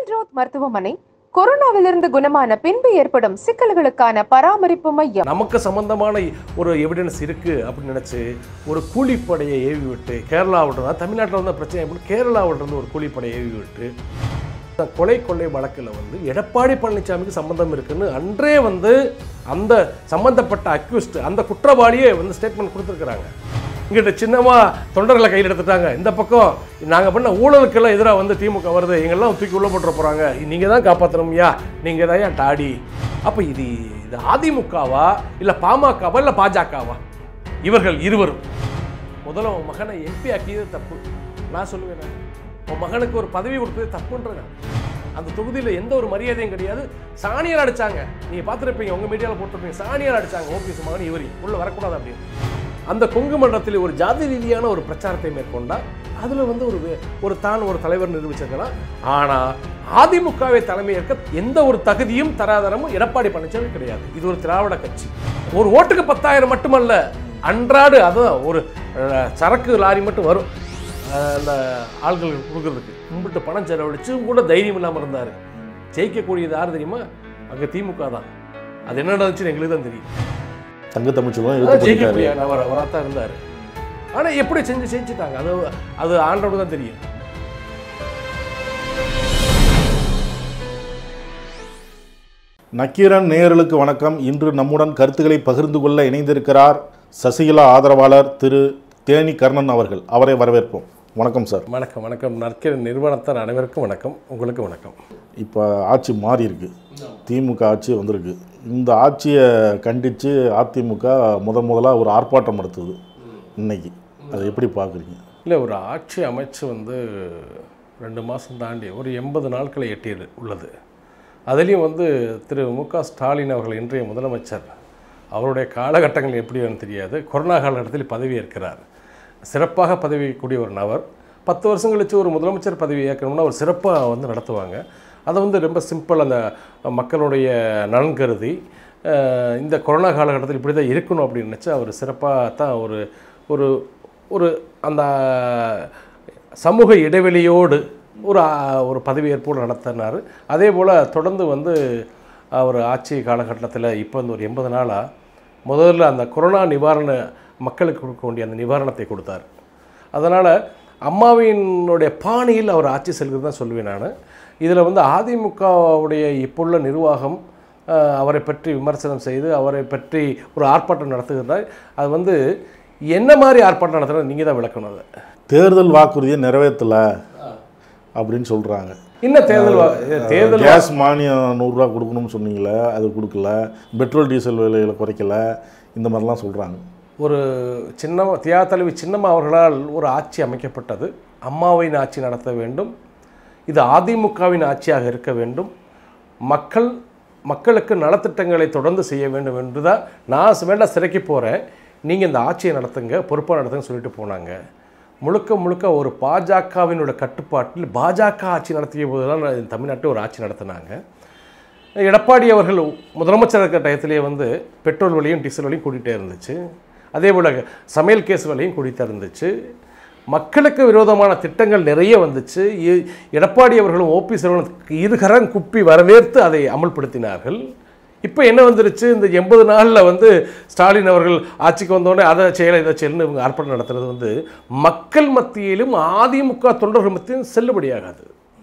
ரோத் மருத்துவமனை கொரோனாவிலிருந்து குணமான பின்பு ஏற்படும் சிக்கல்களுக்கான பராமரிப்பு மையம் நமக்கு சம்பந்தமான ஒரு எவிடன்ஸ் இருக்கு அப்படின்னு நினைச்சு ஒரு கூலிப்படையை ஏவி விட்டு கேரளாவிட்ட தான் தமிழ்நாட்டில் வந்த பிரச்சனை எப்படி கேரளாவிட்ட இருந்து ஒரு கூலிப்படையை ஏவி விட்டு இந்த கொலை கொள்ளை வழக்கில் வந்து எடப்பாடி பழனிசாமிக்கு சம்பந்தம் இருக்குன்னு அன்றே வந்து அந்த சம்பந்தப்பட்ட அக்யூஸ்ட் அந்த குற்றவாளியே வந்து ஸ்டேட்மெண்ட் கொடுத்துருக்குறாங்க இங்கிட்ட சின்னமா தொண்டர்களை கையில் எடுத்துட்டாங்க இந்த பக்கம் நாங்கள் பண்ண ஊழலுக்கெல்லாம் எதிராக வந்து திமுக வருது எங்கெல்லாம் தூக்கி உள்ள போட்டுற போகிறாங்க நீங்கள் தான் காப்பாற்றணும்யா நீங்கள் தான் ஏன் டாடி அப்போ இது இது அதிமுகவா இல்லை பாமகவா இல்லை பாஜகவா இவர்கள் இருவரும் முதல்ல உன் மகனை எம்பி ஆக்கியது தப்பு நான் சொல்லுவேன் உன் மகனுக்கு ஒரு பதவி கொடுத்தது தப்புன்றேன் அந்த தொகுதியில் எந்த ஒரு மரியாதையும் கிடையாது சாணியார் அடிச்சாங்க நீங்க பார்த்துருப்பீங்க உங்க மீடியாவில் போட்டிருப்பீங்க சாணியார் அடிச்சாங்க ஓபிஎஸ் மகன் இவரி உள்ள வரக்கூடாது அப்படின்னு அந்த கொங்கு மண்டலத்தில் ஒரு ஜாதி ரீதியான ஒரு பிரச்சாரத்தை மேற்கொண்டா அதுல வந்து ஒரு வே- ஒரு தான் ஒரு தலைவர் நிரூபிச்சிருக்கலாம் ஆனா அதிமுகவை தலைமையேற்க எந்த ஒரு தகுதியும் தராதரமும் எடப்பாடி பழனிசாமி கிடையாது இது ஒரு திராவிட கட்சி ஒரு ஓட்டுக்கு பத்தாயிரம் மட்டுமல்ல அன்றாடு அதான் ஒரு அஹ், சரக்கு லாரி மட்டும் வரும் அஹ், அந்த ஆள்களுக்கு கொடுக்கறதுக்கு கும்பிட்டு பணம் செலவழிச்சு கூட தைரியம் இல்லாமல் இருந்தார் ஜெயிக்கக்கூடியது யார் தெரியுமா அங்கே திமுக தான் அது என்ன நடந்துச்சுன்னு எங்களுக்கு தான் தெரியும் தங்க தமிழ்ச்செல்வம் அதான் எடுத்து ஜெயிக்க போயிருக்காரு முடியாது அவர் அவராக தான் இருந்தார் ஆனால் எப்படி செஞ்சு செஞ்சுட்டாங்க அது அது ஆண்டோடு தான் தெரியும் நக்கீரன் நேயர்களுக்கு வணக்கம் இன்று நம்முடன் கருத்துக்களை பகிர்ந்து கொள்ள இணைந்திருக்கிறார் சசிகலா ஆதரவாளர் திரு தேனி கர்ணன் அவர்கள் அவரை வரவேற்போம் வணக்கம் சார் வணக்கம் வணக்கம் நற்கிற நிறுவனத்தார் அனைவருக்கும் வணக்கம் உங்களுக்கு வணக்கம் இப்போ ஆட்சி மாறி இருக்கு திமுக ஆட்சி வந்திருக்கு இந்த ஆட்சியை கண்டித்து அதிமுக முத முதலாக ஒரு ஆர்ப்பாட்டம் நடத்துது இன்னைக்கு அதை எப்படி பார்க்குறீங்க இல்லை ஒரு ஆட்சி அமைச்சு வந்து ரெண்டு மாதம் தாண்டி ஒரு எண்பது நாட்களை எட்டியது உள்ளது அதுலேயும் வந்து திரு மு க ஸ்டாலின் அவர்கள் இன்றைய முதலமைச்சர் அவருடைய காலகட்டங்கள் எப்படி எனக்கு தெரியாது கொரோனா காலகட்டத்தில் பதவி ஏற்கிறார் சிறப்பாக பதவி கூடிய ஒரு நபர் பத்து வருஷம் கழிச்சு ஒரு முதலமைச்சர் பதவி ஏற்கணும்னா ஒரு சிறப்பாக வந்து நடத்துவாங்க அதை வந்து ரொம்ப சிம்பிள் அந்த மக்களுடைய நலன் கருதி அஹ், இந்த கொரோனா காலகட்டத்தில் இப்படி தான் இருக்கணும் அப்படின்னு நினச்சி அவர் சிறப்பாக தான் ஒரு ஒரு ஒரு அந்த சமூக இடைவெளியோடு ஒரு ஆ- ஒரு பதவியேற்போடு நடத்தினார் அதே போல் தொடர்ந்து வந்து அவர் ஆட்சி காலகட்டத்தில் இப்போ வந்து ஒரு எண்பது நாளாக முதல்ல அந்த கொரோனா நிவாரண மக்களுக்கு கொடுக்க வேண்டிய அந்த நிவாரணத்தை கொடுத்தார் அதனால் அம்மாவினுடைய பாணியில் அவர் ஆட்சி செல்கிறது தான் சொல்லுவேன் நான் இதில் வந்து அதிமுகவுடைய இப்புள்ள நிர்வாகம் அஹ், அவரை பற்றி விமர்சனம் செய்து அவரை பற்றி ஒரு ஆர்ப்பாட்டம் நடத்துகிறார் அது வந்து என்ன மாதிரி ஆர்ப்பாட்டம் நடத்துகிறது நீங்கள் தான் விளக்கணும் அதை தேர்தல் வாக்குறுதியை நிறைவேற்றலை அப்படின்னு சொல்கிறாங்க இன்னும் தேர்தல் வா- தேர்தல் வா- கேஸ் மானியம் நூறுரூவா கொடுக்கணும்னு சொன்னீங்களே அது கொடுக்கல பெட்ரோல் டீசல் விலைகளை குறைக்கல இந்த மாதிரிலாம் சொல்கிறாங்க ஒரு சின்ன தியா தலைவி சின்னம்மா அவர்களால் ஒரு ஆட்சி அமைக்கப்பட்டது அம்மாவின் ஆட்சி நடத்த வேண்டும் இது அதிமுகவின் ஆட்சியாக இருக்க வேண்டும் மக்கள் மக்களுக்கு நலத்திட்டங்களை தொடர்ந்து செய்ய வேண்டும் என்று தான் நான் வேண்டாம் சிறைக்கு போகிறேன் நீங்கள் இந்த ஆட்சியை நடத்துங்க பொறுப்பாக நடத்துங்கன்னு சொல்லிட்டு போனாங்க முழுக்க முழுக்க ஒரு பாஜகவினோட கட்டுப்பாட்டில் பாஜக ஆட்சி நடத்திய போதெல்லாம் நான் தமிழ்நாட்டில் ஒரு ஆட்சி நடத்தினாங்க எடப்பாடி அவர்கள் முதலமைச்சர் இருக்கிற டயத்திலே வந்து பெட்ரோல் விலையும் டீசல் விலையும் கூட்டிகிட்டே இருந்துச்சு அதே போல் சமையல் கேஸ் விலையும் கூட்டிகிட்டே இருந்துச்சு மக்களுக்கு விரோதமான திட்டங்கள் நிறைய வந்துச்சு இ- எடப்பாடி அவர்களும் ஓபி சரவணனுக்கு இருகரம் குப்பி வரவேற்று அதை அமல்படுத்தினார்கள் இப்போ என்ன வந்துருச்சு இந்த எண்பது நாளில் வந்து ஸ்டாலின் அவர்கள் ஆட்சிக்கு வந்தோடனே அதை செய்யலை இதை செய்யலன்னு இவங்க ஆர்ப்பாட்டம் நடத்துறது வந்து மக்கள் மத்தியிலும் அதிமுக தொண்டர்கள் மத்தியிலும் செல்லுபடியாகாது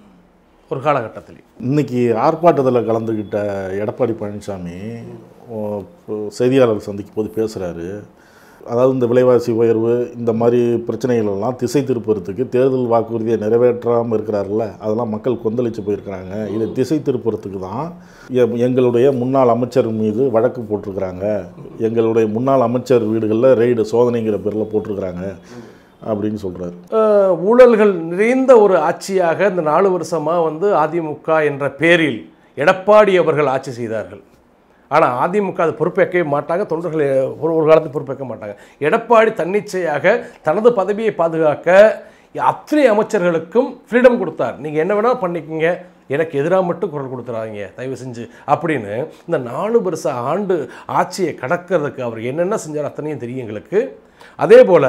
ஒரு காலகட்டத்தில் இன்னைக்கு ஆர்ப்பாட்டத்தில் கலந்துக்கிட்ட எடப்பாடி பழனிசாமி ஓ, செய்தியாளர் சந்திக்கும் போது பேசுகிறாரு அதாவது இந்த விலைவாசி உயர்வு இந்த மாதிரி பிரச்சனைகள் எல்லாம் திசை திருப்புறதுக்கு தேர்தல் வாக்குறுதியை நிறைவேற்றாமல் இருக்கிறாருல்ல அதெல்லாம் மக்கள் கொந்தளிச்சு போயிருக்கிறாங்க இதை திசை திருப்புறதுக்கு தான் எ- எங்களுடைய முன்னாள் அமைச்சர் மீது வழக்கு போட்டிருக்கிறாங்க எங்களுடைய முன்னாள் அமைச்சர் வீடுகளில் ரெய்டு சோதனைங்கிற பேரில் போட்டிருக்கிறாங்க அப்படின்னு சொல்கிறாரு அஹ், ஊழல்கள் நிறைந்த ஒரு ஆட்சியாக இந்த நாலு வருஷமாக வந்து அதிமுக என்ற பேரில் எடப்பாடி அவர்கள் ஆட்சி செய்தார்கள் ஆனால் அதிமுக அது பொறுப்பேற்கவே மாட்டாங்க தொண்டர்கள் ஒரு ஒரு காலத்தில் பொறுப்பேற்க மாட்டாங்க எடப்பாடி தன்னிச்சையாக தனது பதவியை பாதுகாக்க அத்தனை அமைச்சர்களுக்கும் ஃப்ரீடம் கொடுத்தார் நீங்கள் என்ன வேணால் பண்ணிக்கங்க எனக்கு எதிராக மட்டும் குரல் கொடுத்துறாதீங்க தயவு செஞ்சு அப்படின்னு இந்த நாலு வருஷ ஆண்டு ஆட்சியை கடக்கிறதுக்கு அவர் என்னென்ன செஞ்சார் அத்தனையும் தெரியும் எங்களுக்கு அதே போல்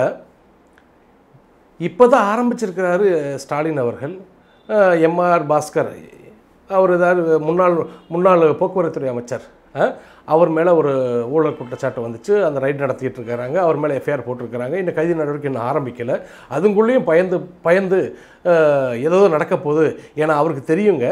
இப்போ தான் ஆரம்பிச்சிருக்கிறாரு ஸ்டாலின் அவர்கள் எம்ஆர் பாஸ்கர் அவர் ஏதாவது முன்னாள் முன்னாள் போக்குவரத்துறை அமைச்சர் ஆ, அவர் மேலே ஒரு ஊழல் குற்றச்சாட்டு வந்துச்சு அந்த ரைட் நடத்திட்டு இருக்காங்க அவர் மேலே எஃப்ஐஆர் போட்டிருக்கிறாங்க இந்த கைது நடவடிக்கை இன்னும் ஆரம்பிக்கலை அதுக்குள்ளேயும் பயந்து பயந்து அஹ், ஏதோ நடக்க போகுது ஏன்னா அவருக்கு தெரியுங்க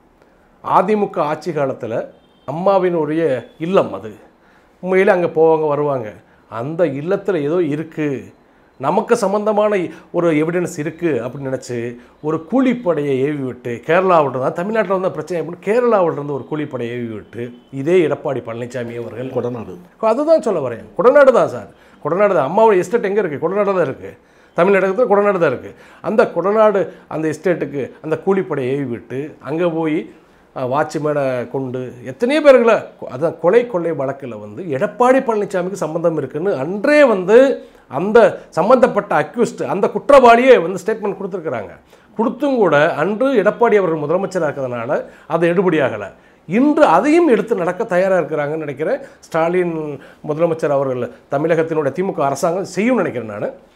அதிமுக ஆட்சி காலத்தில் அம்மாவினுடைய இல்லம் அது உண்மையில் அங்கே போவாங்க வருவாங்க அந்த இல்லத்தில் ஏதோ இருக்குது நமக்கு சம்பந்தமான ஒரு எவிடன்ஸ் இருக்குது அப்படின்னு நினச்சி ஒரு கூலிப்படையை ஏவி விட்டு கேரளாவில் தான் தமிழ்நாட்டில் வந்த பிரச்சனை அப்படின்னு கேரளாவில் இருந்து ஒரு கூலிப்படையை ஏவி விட்டு இதே எடப்பாடி பழனிசாமி அவர்கள் கொடநாடு அதுதான் சொல்ல வரேன் குடநாடு தான் சார் குடநாடு தான் அம்மாவோட எஸ்டேட் எங்கே இருக்குது குடநாடு தான் இருக்குது தமிழகத்தில் குடநாடு தான் இருக்குது அந்த குடநாடு அந்த எஸ்டேட்டுக்கு அந்த கூலிப்படை ஏவி விட்டு அங்கே போய் வாட்ச்மேனை கொண்டு எத்தனையோ பேர்களை அதான் கொலை கொள்ளை வழக்கில் வந்து எடப்பாடி பழனிசாமிக்கு சம்பந்தம் இருக்குன்னு அன்றே வந்து அந்த சம்பந்தப்பட்ட அக்யூஸ்ட் அந்த குற்றவாளியே வந்து ஸ்டேட்மெண்ட் கொடுத்துருக்குறாங்க கொடுத்தும் கூட அன்று எடப்பாடி அவர்கள் முதலமைச்சராக இருக்கிறதுனால அது எடுபடியாகலை இன்று அதையும் எடுத்து நடக்க தயாராக இருக்கிறாங்கன்னு நினைக்கிறேன் ஸ்டாலின் முதலமைச்சர் அவர்கள் தமிழகத்தினுடைய திமுக அரசாங்கம் செய்யும் நினைக்கிறேன்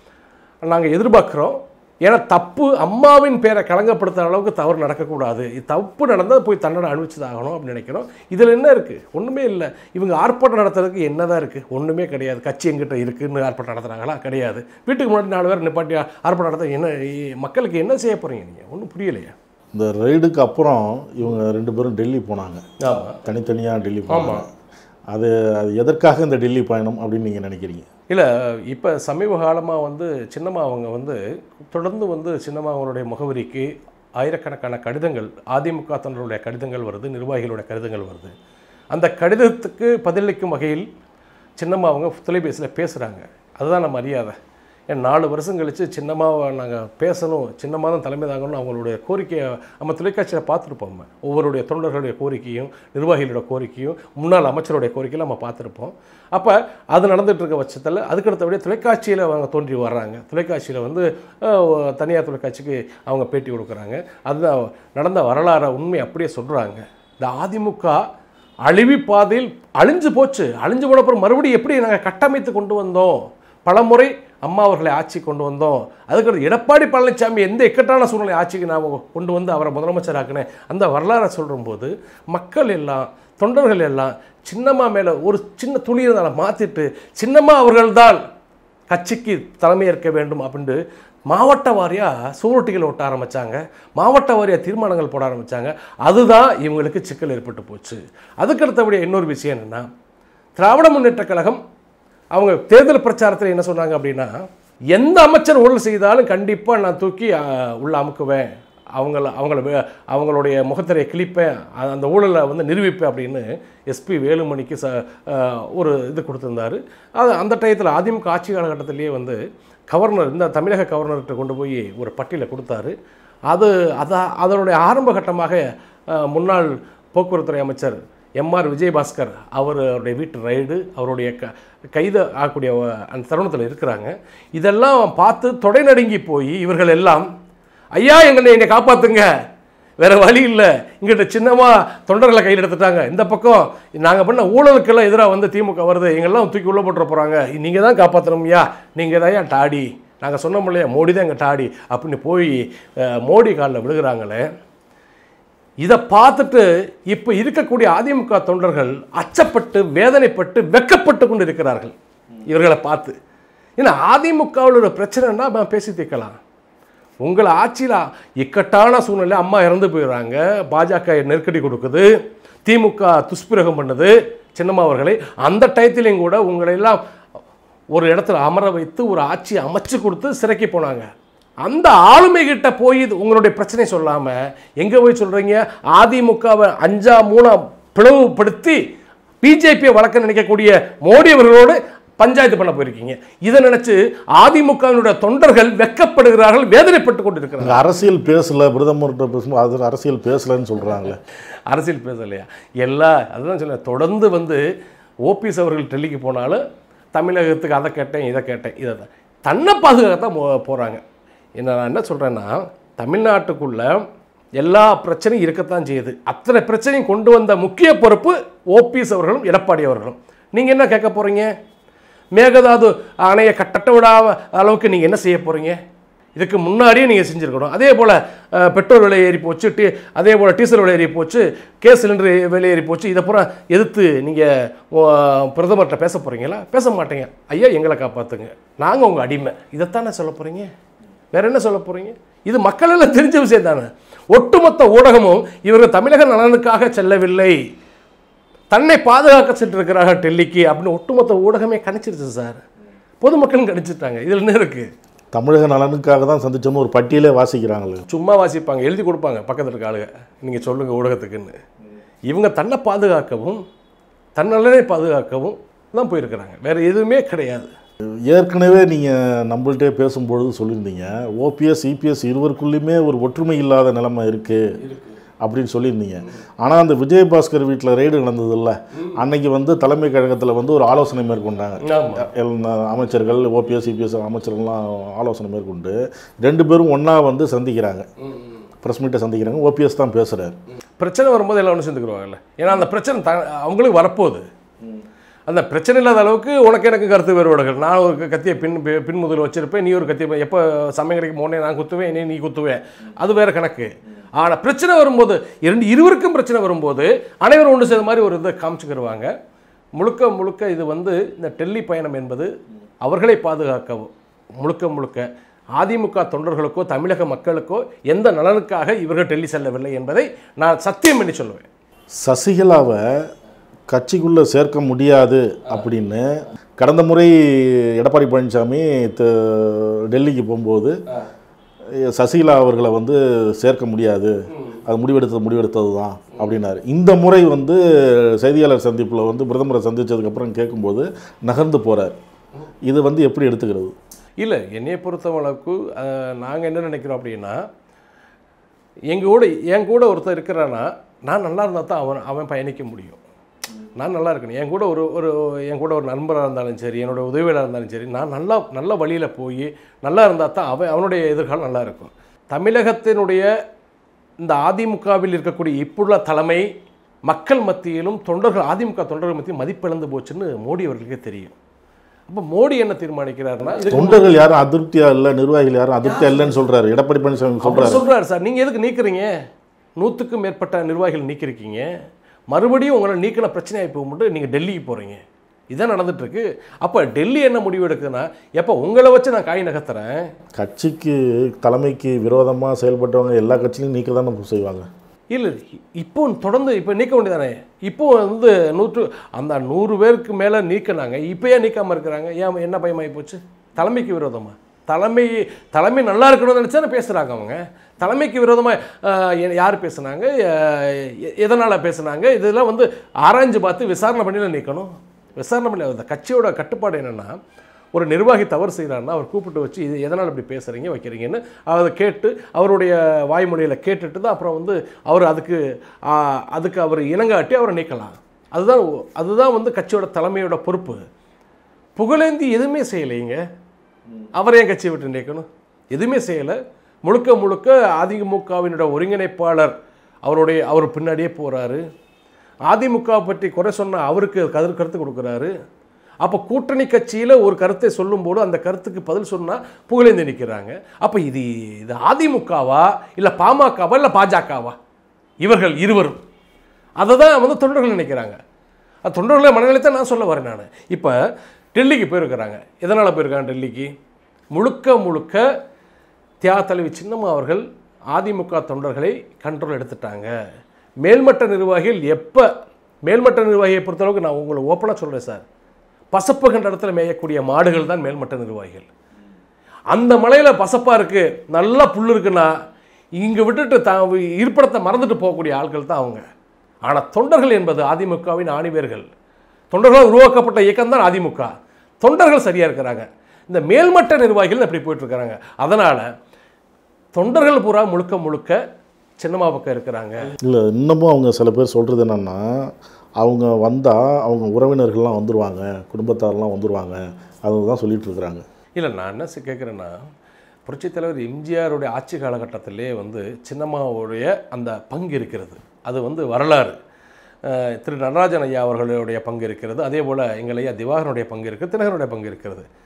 நான் நாங்கள் எதிர்பார்க்குறோம் ஏன்னா தப்பு அம்மாவின் பேரை களங்கப்படுத்துற அளவுக்கு தவறு நடக்கக்கூடாது இது தப்பு நடந்தால் போய் தண்டனை அனுபவிச்சதாகணும் அப்படின்னு நினைக்கிறோம் இதில் என்ன இருக்குது ஒன்றுமே இல்லை இவங்க ஆர்ப்பாட்டம் நடத்துறதுக்கு என்னதான் இருக்குது ஒன்றுமே கிடையாது கட்சி எங்கிட்ட இருக்குன்னு ஆர்ப்பாட்டம் நடத்துகிறாங்களா கிடையாது வீட்டுக்கு முன்னாடி நாலு பேர் நிப்பாட்டி ஆர்ப்பாட்டம் நடத்த என்ன மக்களுக்கு என்ன செய்ய போகிறீங்க நீங்கள் ஒன்றும் புரியலையா இந்த ரைடுக்கு அப்புறம் இவங்க ரெண்டு பேரும் டெல்லி போனாங்க ஆமாம் தனித்தனியாக டெல்லி போனாங்க அது அது எதற்காக இந்த டெல்லி பயணம் அப்படின்னு நீங்கள் நினைக்கிறீங்க இல்லை இப்போ சமீப காலமாக வந்து சின்னம்மா அவங்க வந்து தொடர்ந்து வந்து சின்னம்மா அவங்களுடைய முகவரிக்கு ஆயிரக்கணக்கான கடிதங்கள் அதிமுக தன்னுடைய கடிதங்கள் வருது நிர்வாகிகளுடைய கடிதங்கள் வருது அந்த கடிதத்துக்கு பதிலளிக்கும் வகையில் சின்னம்மா அவங்க தொலைபேசியில் பேசுகிறாங்க அதுதான் நம்ம மரியாதை ஏன் நாலு வருஷம் கழித்து சின்னம்மாவை நாங்கள் பேசணும் சின்னம்மா தான் தலைமை தாங்கணும் அவங்களுடைய கோரிக்கையை நம்ம தொலைக்காட்சியில் பார்த்துருப்போம் நம்ம ஒவ்வொருடைய தொண்டர்களுடைய கோரிக்கையும் நிர்வாகிகளோட கோரிக்கையும் முன்னாள் அமைச்சருடைய கோரிக்கையும் நம்ம பார்த்துருப்போம் அப்போ அது நடந்துட்டு இருக்க பட்சத்தில் அதுக்கடுத்தபடியே தொலைக்காட்சியில் அவங்க தோன்றி வர்றாங்க தொலைக்காட்சியில் வந்து அஹ், தனியார் தொலைக்காட்சிக்கு அவங்க பேட்டி கொடுக்குறாங்க அதுதான் நடந்த வரலாறை உண்மை அப்படியே சொல்கிறாங்க இந்த அதிமுக அழிவி பாதையில் அழிஞ்சு போச்சு அழிஞ்சு போன அப்புறம் மறுபடியும் எப்படி நாங்கள் கட்டமைத்து கொண்டு வந்தோம் பலமுறை அம்மா அவர்களை ஆட்சி கொண்டு வந்தோம் அதுக்கடுத்து எடப்பாடி பழனிசாமி எந்த இக்கட்டான சூழ்நிலை ஆட்சிக்கு நான் கொண்டு வந்து அவரை முதலமைச்சராக்கினேன் அந்த வரலாறை சொல்லும்போது மக்கள் எல்லாம் தொண்டர்கள் எல்லாம் சின்னம்மா மேலே ஒரு சின்ன துணி இருந்தாலும் மாற்றிட்டு சின்னம்மா அவர்கள்தான் கட்சிக்கு தலைமையேற்க வேண்டும் அப்படின்ட்டு மாவட்ட வாரியாக சுவரொட்டிகள் ஒட்ட ஆரம்பித்தாங்க மாவட்ட வாரியாக தீர்மானங்கள் போட ஆரம்பித்தாங்க அதுதான் இவங்களுக்கு சிக்கல் ஏற்பட்டு போச்சு அதுக்கடுத்தபடியாக இன்னொரு விஷயம் என்னென்னா திராவிட முன்னேற்றக் கழகம் அவங்க தேர்தல் பிரச்சாரத்தில் என்ன சொன்னாங்க அப்படின்னா எந்த அமைச்சர் ஊழல் செய்தாலும் கண்டிப்பாக நான் தூக்கி ஆ, உள்ள அமுக்குவேன் அவங்கள அவங்கள வே- அவங்களுடைய முகத்திரையை கிழிப்பேன் அ- அந்த ஊழலை வந்து நிரூபிப்பேன் அப்படின்னு எஸ்பி வேலுமணிக்கு ச ஆ, ஒரு இது கொடுத்துருந்தாரு அது அந்த டயத்தில் அதிமுக ஆட்சி காலகட்டத்திலேயே வந்து கவர்னர் இந்த தமிழக கவர்னர்கிட்ட கொண்டு போய் ஒரு பட்டியலை கொடுத்தாரு அது அதான் அதனுடைய ஆரம்ப கட்டமாக ஆ, முன்னாள் போக்குவரத்துறை அமைச்சர் எம்ஆர் விஜயபாஸ்கர் அவருடைய வீட்டு ரைடு அவருடைய க கைது ஆகக்கூடிய வ- அந்த தருணத்தில் இருக்கிறாங்க இதெல்லாம் பார்த்து தொடை நடுங்கி போய் இவர்கள் எல்லாம் ஐயா எங்களை என்னை காப்பாற்றுங்க வேற வழி இல்லை இங்கிட்ட சின்னமா தொண்டர்களை கையில் எடுத்துட்டாங்க இந்த பக்கம் நாங்கள் பண்ண ஊழலுக்கெல்லாம் எதிராக வந்து திமுக வருது எங்கெல்லாம் தூக்கி உள்ள போட்டுற போகிறாங்க நீங்கள் தான் காப்பாற்றணும்யா நீங்கள் தான் ஏன் டாடி நாங்கள் சொன்னோம் இல்லையா மோடி தான் எங்கள் டாடி அப்படின்னு போய் அஹ், மோடி காலில் விழுகிறாங்களே இதை பார்த்துட்டு இப்போ இருக்கக்கூடிய அதிமுக தொண்டர்கள் அச்சப்பட்டு வேதனைப்பட்டு வெக்கப்பட்டு கொண்டு இருக்கிறார்கள் இவர்களை பார்த்து ஏன்னா அதிமுகவில் ஒரு பிரச்சனைன்னா நம்ம பேசி தீர்க்கலாம் உங்களை ஆட்சியில் இக்கட்டான சூழ்நிலை அம்மா இறந்து போயிடுறாங்க பாஜக நெருக்கடி கொடுக்குது திமுக துஷ்பிரகம் பண்ணுது சின்னம்மா அவர்களை அந்த டயத்திலையும் கூட உங்களை எல்லாம் ஒரு இடத்துல அமர வைத்து ஒரு ஆட்சியை அமைச்சு கொடுத்து சிறைக்கு போனாங்க அந்த ஆளுமை கிட்ட போய் இது உங்களுடைய பிரச்சனை சொல்லாம எங்க போய் சொல்றீங்க அதிமுகவை அஞ்சா மூணா பிளவுபடுத்தி பிஜேபியை வளர்க்க நினைக்கக்கூடிய மோடி அவர்களோடு பஞ்சாயத்து பண்ண போயிருக்கீங்க இதை நினைச்சு அதிமுகவினுடைய தொண்டர்கள் வெக்கப்படுகிறார்கள் வேதனைப்பட்டு கொண்டிருக்கிறார்கள் இங்க அரசியல் பேசல பிரதமர்கிட்ட பேசும்போது அது அரசியல் பேசலன்னு சொல்றாங்களே அரசியல் பேசலையா எல்லா அதுதான் சொல்ல தொடர்ந்து வந்து ஓபிஎஸ் அவர்கள் டெல்லிக்கு போனாலும் தமிழகத்துக்கு அதை கேட்டேன் இதை கேட்டேன் இதை தான் தன்னை பாதுகாக்கத்தான் போ- போறாங்க என்ன நான் என்ன சொல்கிறேன்னா தமிழ்நாட்டுக்குள்ள எல்லா பிரச்சனையும் இருக்கத்தான் செய்யுது அத்தனை பிரச்சனையும் கொண்டு வந்த முக்கிய பொறுப்பு ஓபிஎஸ் அவர்களும் எடப்பாடி அவர்களும் நீங்கள் என்ன கேட்க போகிறீங்க மேகதாது அணையை கட்டட்ட விடாத அளவுக்கு நீங்கள் என்ன செய்ய போகிறீங்க இதுக்கு முன்னாடியே நீங்கள் செஞ்சுருக்கணும் அதே போல் அஹ், பெட்ரோல் விலை ஏறி போச்சு டி அதே போல் டீசல் விலை ஏறி போச்சு கேஸ் சிலிண்டர் விலை ஏறி போச்சு இதை பூரா எதிர்த்து நீங்கள் பிரதமர்கிட்ட பேச போகிறீங்களா பேச மாட்டீங்க ஐயா எங்களை காப்பாற்றுங்க நாங்கள் உங்கள் அடிமை இதைத்தானே சொல்ல போகிறீங்க வேற என்ன சொல்ல போகிறீங்க இது மக்கள் எல்லாம் தெரிஞ்ச விஷயம் தானே ஒட்டுமொத்த ஊடகமும் இவர்கள் தமிழக நலனுக்காக செல்லவில்லை தன்னை பாதுகாக்க சென்றிருக்கிறார்கள் டெல்லிக்கு அப்படின்னு ஒட்டுமொத்த ஊடகமே கணிச்சிருச்சு சார் பொதுமக்களும் கணிச்சிட்டாங்க இதில் என்ன இருக்குது தமிழக நலனுக்காக தான் சந்திச்சோம்னு ஒரு பட்டியலே வாசிக்கிறாங்களே சும்மா வாசிப்பாங்க எழுதி கொடுப்பாங்க பக்கத்தில் இருக்க ஆளுங்க நீங்கள் சொல்லுங்கள் ஊடகத்துக்குன்னு இவங்க தன்னை பாதுகாக்கவும் தன்னலனை பாதுகாக்கவும் தான் போயிருக்கிறாங்க வேறு எதுவுமே கிடையாது ஏற்கனவே நீங்கள் நம்மள்ட்டே பேசும்பொழுது சொல்லியிருந்தீங்க ஓபிஎஸ் இபிஎஸ் இருவருக்குள்ளேயுமே ஒரு ஒற்றுமை இல்லாத நிலைமை இருக்குது அப்படின்னு சொல்லியிருந்தீங்க ஆனால் அந்த விஜயபாஸ்கர் வீட்டில் ரெய்டு நடந்ததில்ல அன்னைக்கு வந்து தலைமை கழகத்தில் வந்து ஒரு ஆலோசனை மேற்கொண்டாங்க ஆமாம் எல்லா அமைச்சர்கள் ஓபிஎஸ் இபிஎஸ் அமைச்சர்கள்லாம் ஆலோசனை மேற்கொண்டு ரெண்டு பேரும் ஒன்றா வந்து சந்திக்கிறாங்க ப்ரெஸ் மீட்டை சந்திக்கிறாங்க ஓபிஎஸ் தான் பேசுகிறார் பிரச்சனை வரும்போது எல்லாம் ஒன்று சேர்ந்துக்குருவாங்கல்ல ஏன்னா அந்த பிரச்சனை த அவங்களுக்கு வரப்போகுது அந்த பிரச்சனை இல்லாத அளவுக்கு உனக்கு எனக்கு கருத்து வேறுபாடுகள் நான் ஒரு கத்தியை பின் பி- பின்முதுகில் வச்சிருப்பேன் நீ ஒரு கத்தியை எப்போ சமயம் கிடைக்கும் போனே நான் குத்துவேன் நீ நீ குத்துவேன் அது வேற கணக்கு ஆனால் பிரச்சனை வரும்போது இரண்டு இருவருக்கும் பிரச்சனை வரும்போது அனைவரும் ஒன்று சேர்ந்த மாதிரி ஒரு இதை காமிச்சுக்கிடுவாங்க முழுக்க முழுக்க இது வந்து இந்த டெல்லி பயணம் என்பது அவர்களை பாதுகாக்கவும் முழுக்க முழுக்க அதிமுக தொண்டர்களுக்கோ தமிழக மக்களுக்கோ எந்த நலனுக்காக இவர்கள் டெல்லி செல்லவில்லை என்பதை நான் சத்தியம் பண்ணி சொல்லுவேன் சசிகலாவை கட்சிக்குள்ளே சேர்க்க முடியாது அப்படின்னு கடந்த முறை எடப்பாடி பழனிசாமி த- டெல்லிக்கு போகும்போது சசிகலா அவர்களை வந்து சேர்க்க முடியாது அது முடிவெடுத்தது முடிவெடுத்தது தான் அப்படின்னாரு இந்த முறை வந்து செய்தியாளர் சந்திப்பில் வந்து பிரதமரை சந்தித்ததுக்கப்புறம் கேட்கும்போது நகர்ந்து போகிறார் இது வந்து எப்படி எடுத்துக்கிறது இல்லை என்னையை பொறுத்தவளவுக்கு நாங்கள் என்ன நினைக்கிறோம் அப்படின்னா எங்கள் கூட என் கூட ஒருத்தர் இருக்கிறான்னா நான் நல்லா இருந்தால் தான் அவன் அவன் பயணிக்க முடியும் நான் நல்லா இருக்கணும் என் கூட ஒரு ஒரு என் கூட ஒரு நண்பராக இருந்தாலும் சரி என்னோட உதவியாளராக இருந்தாலும் சரி நான் நல்லா நல்ல வழியில் போய் நல்லா இருந்தால் தான் அவன் அவனுடைய எதிர்காலம் நல்லா இருக்கும் தமிழகத்தினுடைய இந்த அதிமுகவில் இருக்கக்கூடிய இப்புள்ள தலைமை மக்கள் மத்தியிலும் தொண்டர்கள் அதிமுக தொண்டர்கள் மத்தியில் மதிப்பிழந்து போச்சுன்னு மோடி அவர்களுக்கே தெரியும் அப்போ மோடி என்ன தீர்மானிக்கிறாருன்னா இதுக்கு தொண்டர்கள் யாரும் அதிருப்தியா இல்லை நிர்வாகிகள் யாரும் அதிருப்தியா இல்லைன்னு சொல்றாரு எடப்பாடி பழனிசாமி அவர் சொல்றாரு சொல்றாரு சார் நீங்க எதுக்கு நீக்குறீங்க நூற்றுக்கும் மேற்பட்ட நிர்வாகிகள் நீக்கிருக்கீங்க மறுபடியும் உங்களை நீக்கின பிரச்சனையாகி போகும்போது நீங்கள் டெல்லிக்கு போகிறீங்க இதான் நடந்துட்டு இருக்கு அப்போ டெல்லி என்ன முடிவு எடுக்குதுன்னா எப்போ உங்களை வச்சு நான் காய் நகர்த்துறேன் கட்சிக்கு தலைமைக்கு விரோதமாக செயல்பட்டவங்க எல்லா கட்சியிலும் நீக்க தானே செய்வாங்க இல்லை இப்போ தொடர்ந்து இப்போ நீக்க வேண்டியதானே இப்போ வந்து நூற்று அந்த நூறு பேருக்கு மேலே நீக்கினாங்க இப்போ ஏன் நீக்காமல் இருக்கிறாங்க ஏன் என்ன பயமாகி போச்சு தலைமைக்கு விரோதமா தலைமை தலைமை நல்லா இருக்கணும்னு நினச்சா பேசுகிறாங்க அவங்க தலைமைக்கு விரோதமாக யார் பேசுனாங்க எதனால் பேசுனாங்க இதெல்லாம் வந்து ஆராய்ஞ்சு பார்த்து விசாரணை பண்ணி நீக்கணும் விசாரணை பண்ணி அந்த கட்சியோட கட்டுப்பாடு என்னென்னா ஒரு நிர்வாகி தவறு செய்கிறாருன்னா அவர் கூப்பிட்டு வச்சு இது எதனால் இப்படி பேசுகிறீங்க வைக்கிறீங்கன்னு அதை கேட்டு அவருடைய வாய்மொழியில் கேட்டுட்டு தான் அப்புறம் வந்து அவர் அதுக்கு ஆ, அதுக்கு அவர் இணங்காட்டி அவரை நீக்கலாம் அதுதான் அதுதான் வந்து கட்சியோட தலைமையோட பொறுப்பு புகழேந்தி எதுவுமே செய்யலைங்க அவரை ஏன் கட்சியை விட்டு நீக்கணும் எதுவுமே செய்யலை முழுக்க முழுக்க அதிமுகவினுடைய ஒருங்கிணைப்பாளர் அவருடைய அவர் பின்னாடியே போகிறாரு அதிமுக பற்றி குறை சொன்ன அவருக்கு கதிர் கருத்து கொடுக்குறாரு அப்போ கூட்டணி கட்சியில் ஒரு கருத்தை சொல்லும்போது அந்த கருத்துக்கு பதில் சொன்னால் புகழேந்தி நிற்கிறாங்க அப்போ இது இது அதிமுகவா இல்லை பாமகவா இல்லை பாஜகவா இவர்கள் இருவரும் அதை தான் வந்து தொண்டர்கள் நினைக்கிறாங்க அது தொண்டர்களை மனநிலைத்தை நான் சொல்ல வரேன் நான் இப்போ டெல்லிக்கு போயிருக்கிறாங்க எதனால் போயிருக்காங்க டெல்லிக்கு முழுக்க முழுக்க தியாக தலைவி சின்னம்மா அவர்கள் அதிமுக தொண்டர்களை கண்ட்ரோல் எடுத்துட்டாங்க மேல்மட்ட நிர்வாகிகள் எப்போ மேல்மட்ட நிர்வாகியை பொறுத்தளவுக்கு நான் உங்களுக்கு ஓப்பனாக சொல்கிறேன் சார் பசப்பு கண்ட இடத்துல மேயக்கூடிய மாடுகள் தான் மேல்மட்ட நிர்வாகிகள் அந்த மலையில் பசப்பாக இருக்குது நல்லா புல் இருக்குன்னா இங்கே விட்டுட்டு த இருப்பிடத்தை மறந்துட்டு போகக்கூடிய ஆட்கள் தான் அவங்க ஆனால் தொண்டர்கள் என்பது அதிமுகவின் ஆணிவேர்கள் தொண்டர்களால் உருவாக்கப்பட்ட இயக்கம் தான் அதிமுக தொண்டர்கள் சரியாக இருக்கிறாங்க இந்த மேல்மட்ட நிர்வாகிகள் அப்படி போயிட்டு இருக்கிறாங்க அதனால் தொண்டர்கள் பூரா முழுக்க முழுக்க சின்னம்மா பக்கம் இருக்கிறாங்க இல்லை இன்னமும் அவங்க சில பேர் சொல்கிறது என்னென்னா அவங்க வந்தால் அவங்க உறவினர்கள்லாம் வந்துடுவாங்க குடும்பத்தாரெலாம் வந்துடுவாங்க அதுதான் சொல்லிட்டு இருக்கிறாங்க இல்லை நான் என்ன சி- கேட்குறேன்னா புரட்சித் தலைவர் எம்ஜிஆருடைய ஆட்சி காலகட்டத்திலே வந்து சின்னம்மாவுடைய அந்த பங்கு இருக்கிறது அது வந்து வரலாறு அஹ், திரு நடராஜன் ஐயா அவர்களுடைய பங்கு இருக்கிறது அதே போல் எங்கள் ஐயா திவாகரனுடைய பங்கு இருக்குது தினகரனுடைய பங்கு இருக்கிறது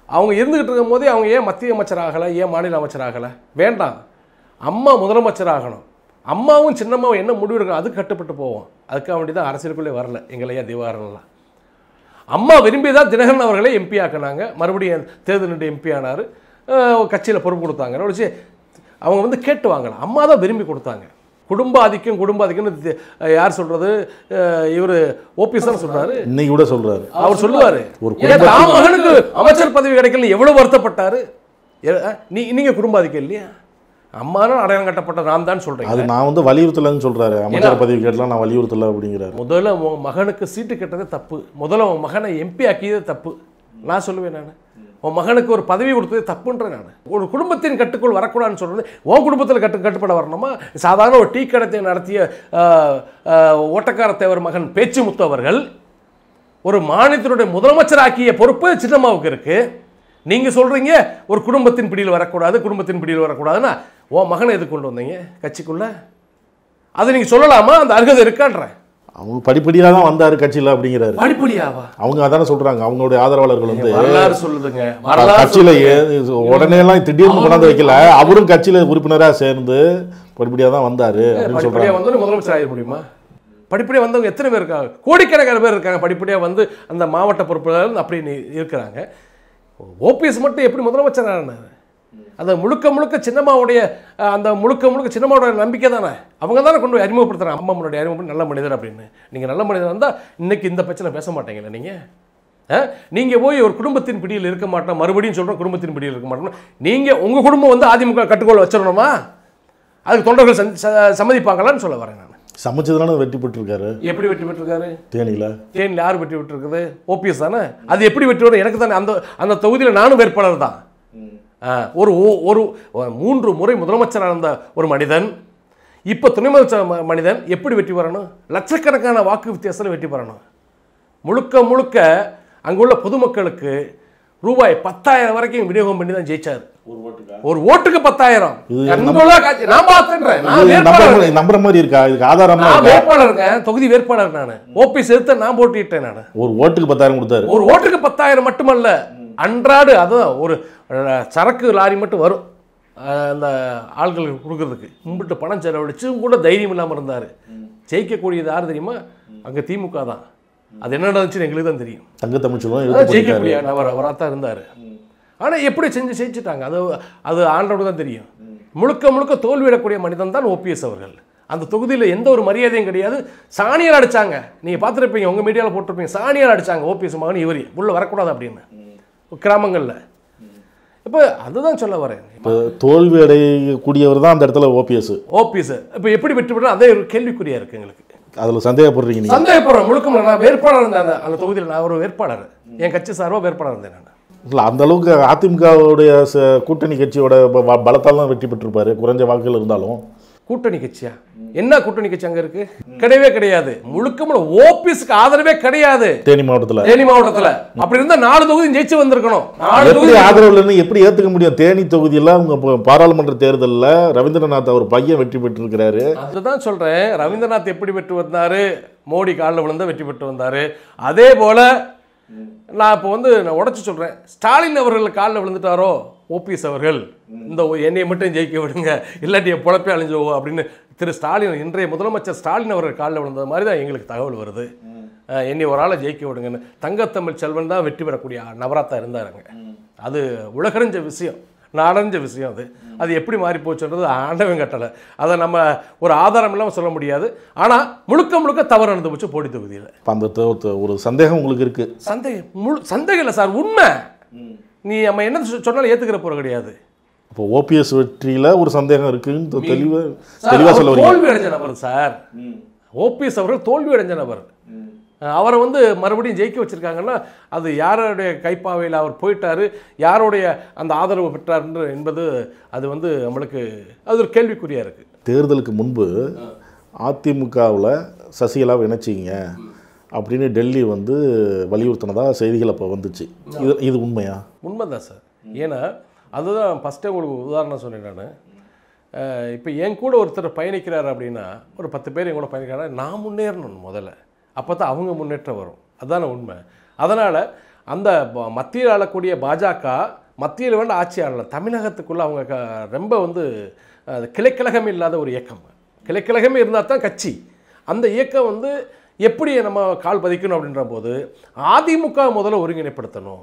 அவங்க இருந்துகிட்டு இருக்கும் போதே அவங்க ஏன் மத்திய அமைச்சர் ஆகலை ஏன் மாநில அமைச்சர் ஆகலை வேண்டாம் அம்மா முதலமைச்சர் ஆகணும் அம்மாவும் சின்னம்மாவும் என்ன முடிவு எடுக்கணும் அதுக்கு கட்டுப்பட்டு போவோம் அதுக்காக வேண்டி தான் அரசியலுக்குள்ளே வரல எங்களையா திவாகரன்லாம் அம்மா விரும்பி தான் தினகரன் அவர்களே எம்பி ஆக்கினாங்க மறுபடியும் தேர்தல் எம்பி ஆனார் கட்சியில் பொறுப்பு கொடுத்தாங்க ஒழிச்சு அவங்க வந்து கேட்டு வாங்கலாம் அம்மா தான் விரும்பி கொடுத்தாங்க குடும்ப ஆதிக்கம் குடும்ப ஆதிக்கம்னு தி- யார் சொல்கிறது இவர் ஓபிஎஸ் தான் சொல்கிறாரு இன்னைக்கு கூட சொல்றாரு அவர் சொல்லுவாரு ஒரு ஏன் தான் மகனுக்கு அமைச்சர் பதவி கிடைக்கல எவ்வளவு வருத்தப்பட்டாரு எ- அஹ், நீ நீங்க குடும்பாதிக்கம் இல்லையா அம்மானும் அடையாளம் கட்டப்பட்ட நான் தான் சொல்றேன் அது நான் வந்து வலியுறுத்தலன்னு சொல்றாரு அமைச்சர் பதவி கேட்டலாம் நான் வலியுறுத்தல அப்படிங்கிறாரு முதல்ல உன் மகனுக்கு சீட்டு கட்டதே தப்பு முதல்ல உன் மகனை எம்பி ஆக்கியதே தப்பு நான் சொல்லுவேன் நான் உன் மகனுக்கு ஒரு பதவி கொடுத்ததே தப்புன்றேன் நான் ஒரு குடும்பத்தின் கட்டுக்குள் வரக்கூடாதுன்னு சொல்றது உன் குடும்பத்தில் கட்டு கட்டுப்பட வரணுமா சாதாரண ஒரு டீ கடத்தை நடத்திய ஆஹ், ஆஹ், ஓட்டக்கார தேவர் மகன் பேச்சு முத்து அவர்கள் ஒரு மாநிலத்தினுடைய முதலமைச்சர் ஆக்கிய பொறுப்பு சின்னம்மாவுக்கு இருக்கு நீங்க சொல்றீங்க ஒரு குடும்பத்தின் பிடியில் வரக்கூடாது குடும்பத்தின் பிடியில் வரக்கூடாதுன்னா உன் மகனை எது கொண்டு வந்தீங்க கட்சிக்குள்ள அதை நீங்க சொல்லலாமா அந்த அருகதை இருக்கான்றேன் அவங்க படிப்படியாக தான் வந்தாரு கட்சியில் அப்படிங்கிறாரு படிப்படியாவா அவங்க அதானே சொல்றாங்க அவங்களுடைய ஆதரவாளர்கள் வந்து வரலாறு சொல்லுதுங்க வரலாறு கட்சியில ஏ- உடனே எல்லாம் திடீர்னு கொண்டாந்து வைக்கல அவரும் கட்சியில உறுப்பினரா சேர்ந்து படிப்படியாக தான் வந்தாரு அப்படின்னு படிப்படியாக சொல்றாங்க வந்து முதலமைச்சர் ஆகிட முடியுமா படிப்படியாக வந்தவங்க எத்தனை பேர் இருக்காங்க கோடிக்கணக்கான பேர் இருக்காங்க படிப்படியாக வந்து அந்த மாவட்ட பொறுப்புகள் அப்படி நி- இருக்கிறாங்க ஓபிஎஸ் மட்டும் எப்படி முதலமைச்சர் ஆனார் அந்த முழுக்க முழுக்க சின்னம்மாவுடைய அஹ், அந்த முழுக்க முழுக்க சின்னம்மாவுடைய நம்பிக்கை தானே அவங்க தானே கொண்டு போய் அறிமுகப்படுத்துறாங்க அம்மா முன்னாடி அறிமுகப்படுத்தி நல்ல மனிதர் அப்படின்னு நீங்கள் நல்ல மனிதர் இருந்தால் இன்னைக்கு இந்த பிரச்சனை பேச மாட்டீங்களா நீங்கள் நீங்கள் போய் ஒரு குடும்பத்தின் பிடியில் இருக்க மாட்டோம் மறுபடியும் சொல்கிறோம் குடும்பத்தின் பிடியில் இருக்க மாட்டோம் நீங்கள் உங்கள் குடும்பம் வந்து அதிமுக கட்டுக்கோள் வச்சிடணுமா அதுக்கு தொண்டர்கள் சந்- ச- சம்மதிப்பாங்களான்னு சொல்ல வரேன் நான் சமைச்சதுனால வெற்றி பெற்றிருக்காரு எப்படி வெற்றி பெற்றிருக்காரு தேனியில தேனியில் யார் வெற்றி பெற்றிருக்குது ஓபிஎஸ் தானே அது எப்படி வெற்றி வரும் எனக்கு தானே அந்த அந்த தொகுதியில் நானும் வேட்பாளர் தான் ஆ, ஒரு ஓ- ஒரு ஒரு மூன்று முறை முதலமைச்சராக இருந்த ஒரு மனிதன் இப்போ துணை முதலமைச்சர் ம- மனிதன் எப்படி வெற்றி பெறணும் லட்சக்கணக்கான வாக்கு வித்தியாசத்தில் வெற்றி பெறணும் முழுக்க முழுக்க அங்குள்ள பொதுமக்களுக்கு ரூபாய் பத்தாயிரம் வரைக்கும் விநியோகம் பண்ணி தான் ஜெயிச்சார் ஒரு ஓட்டுக்கு பத்தாயிரம் இது அங்குள்ள காட்சி- நான் பார்த்துன்றேன் நான் இது நம்புற வேட்பாளர் மாதிரி- நம்புற மாதிரி இருக்கா இதுக்கு ஆதாரமா நான் இருக்கா வேட்பாளருங்க தொகுதி வேட்பாளர் நான் ஓபிஎஸ் எடுத்து நான் போட்டிட்டேன் நான் ஒரு ஓட்டுக்கு பத்தாயிரம் கொடுத்தாரு ஒரு ஓட்டுக்கு பத்தாயிரம் மட்டுமல்ல அன்றாடு அதுதான் ஒரு அஹ், சரக்கு லாரி மட்டும் வரும் அஹ், அந்த ஆள்களுக்கு கொடுக்கறதுக்கு கும்பிட்டு பணம் செலவழிச்சும் கூட தைரியம் இல்லாமல் இருந்தார் ஜெயிக்கக்கூடியது யார் தெரியுமா அங்கே திமுக தான் அது என்ன நடந்துச்சுன்னு எங்களுக்கு தான் தெரியும் தங்க தமிழ்ச்செல்வம் அதான் எழுத்து ஜெயிக்கக்கூடிய நபர் அவராக தான் இருந்தார் ஆனால் எப்படி செஞ்சு ஜெயிச்சிட்டாங்க அது அது ஆண்டோடு தான் தெரியும் முழுக்க முழுக்க தோல்வியிடக்கூடிய மனிதன் தான் ஓபிஎஸ் அவர்கள் அந்த தொகுதியில் எந்த ஒரு மரியாதையும் கிடையாது சாணியால் அடிச்சாங்க நீங்கள் பார்த்துருப்பீங்க உங்கள் மீடியாவில் போட்டிருப்பீங்க சாணியால் அடிச்சாங்க ஓபிஎஸ் மகன் இவர் உள்ள வரக்கூடாது அப்படின்னு கிராமங்களில் இப்போ அதுதான் சொல்ல வரேன் இப்போ தோல்வி அடையக்கூடியவர் தான் அந்த இடத்துல ஓபிஎஸ் ஓபிஎஸ் இப்போ எப்படி வெற்றி பெற்றா அதே ஒரு கேள்விக்குறியா இருக்கு எங்களுக்கு அதில் சந்தேகப்படுறீங்க நீங்க சந்தேகப்படுறோம் முழுக்க நான் வேட்பாளர் இருந்தேன் அந்த- அந்த தொகுதியில் நான் ஒரு வேட்பாளர் என் கட்சி சார்பாக வேட்பாளர் இருந்தேன் நான் இல்லை அந்த அளவுக்கு அதிமுகவுடைய ச- கூட்டணி கட்சியோட ப- ப- பலத்தால் தான் வெற்றி பெற்றிருப்பாரு குறைஞ்ச வாக்குகள் இருந்தாலும் கூட்டணி கட்சியா என்ன கூட்டணி கட்சி அங்க இருக்கு கிடையவே கிடையாது முழுக்க முழுக்க ஓபிஎஸ்க்கு ஆதரவே கிடையாது தேனி மாவட்டத்தில் தேனி மாவட்டத்துல அப்படி இருந்தா நாலு தொகுதி ஜெயிச்சு வந்திருக்கணும் நாலு எப்படி தொகுதி ஆதரவு இல்லைன்னு எப்படி ஏற்றுக்க முடியும் தேனி தொகுதியில் அவங்க ப- பாராளுமன்ற தேர்தலில் ரவீந்திரநாத் அவர் பையன் வெற்றி பெற்றிருக்கிறாரு அதுதான் சொல்றேன் ரவீந்திரநாத் எப்படி பெற்று வந்தாரு மோடி காலில் விழுந்தா வெற்றி பெற்று வந்தாரு அதே போல நான் இப்போ வந்து நான் உடச்சி சொல்றேன் ஸ்டாலின் அவர்கள் காலில் விழுந்துட்டாரோ ஓபிஎஸ் அவர்கள் இந்த ஒ- என்னையை மட்டும் ஜெயிக்க விடுங்க இல்லாட்டி என் பொழப்பே அழிஞ்சோ அப்படின்னு திரு ஸ்டாலின் இன்றைய முதலமைச்சர் ஸ்டாலின் அவர்கள் காலில் விழுந்தது மாதிரி தான் எங்களுக்கு தகவல் வருது அஹ், என்னை ஒரு ஆளை ஜெயிக்க விடுங்கன்னு தங்கத்தமிழ் செல்வன் தான் வெற்றி பெறக்கூடிய நபராத்தான் இருந்தாருங்க அது உலகறிஞ்ச விஷயம் நாடறிஞ்ச விஷயம் அது அது எப்படி மாறி போச்சுன்றது ஆண்டவன் கட்டளை அதை நம்ம ஒரு ஆதாரம் இல்லாமல் சொல்ல முடியாது ஆனால் முழுக்க முழுக்க தவறு நடந்து போச்சு போடி தொகுதியில் இப்போ அந்த தொ- தொ- ஒரு சந்தேகம் உங்களுக்கு இருக்கு சந்தேகம் முழு சந்தேகம் இல்லை சார் உண்மை நீ நம்ம என்ன சொ- சொன்னாலும் ஏற்றுக்கிற போகிற கிடையாது இப்போ ஓபிஎஸ் வெற்றியில் ஒரு சந்தேகம் இருக்குன்னு தெ- தெளிவா சார், தெளிவாக சொல்ல அவர் வரீங்க தோல்வி அடைஞ்ச நபர் சார் ஓபிஎஸ் அவர்கள் தோல்வி அடைஞ்ச நபர் அஹ் அவரை வந்து மறுபடியும் ஜெயிக்க வச்சிருக்காங்கன்னா அது யாருடைய கைப்பாவையில் அவர் போயிட்டாரு யாருடைய அந்த ஆதரவு பெற்றார் என்பது அது வந்து நம்மளுக்கு அது ஒரு கேள்விக்குறியா இருக்கு தேர்தலுக்கு முன்பு அதிமுகவில் சசிகலாவை இணைச்சிங்க அப்படின்னு டெல்லி வந்து வலியுறுத்தினதா செய்திகள் அப்போ வந்துச்சு இது இது உண்மையா உண்மைதான் சார் ஏன்னா அதுதான் ஃபஸ்ட்டே உங்களுக்கு உதாரணம் சொன்னேன் நான் இப்போ என் கூட ஒருத்தர் பயணிக்கிறார் அப்படின்னா ஒரு பத்து பேர் என் கூட பயணிக்கிறாங்க நான் முன்னேறணும் முதல்ல அப்போ தான் அவங்க முன்னேற்றம் வரும் அதுதானே உண்மை அதனால் அந்த ப- மத்தியில் ஆளக்கூடிய பாஜக மத்தியில் வேண்ட ஆட்சி ஆளல தமிழகத்துக்குள்ள அவங்க க ரொம்ப வந்து அது கிளைக்கழகம் இல்லாத ஒரு இயக்கம் கிளைக்கழகமே இருந்தால் தான் கட்சி அந்த இயக்கம் வந்து எப்படி நம்ம கால் பதிக்கணும் அப்படின்ற போது அதிமுக முதல்ல ஒருங்கிணைப்படுத்தணும்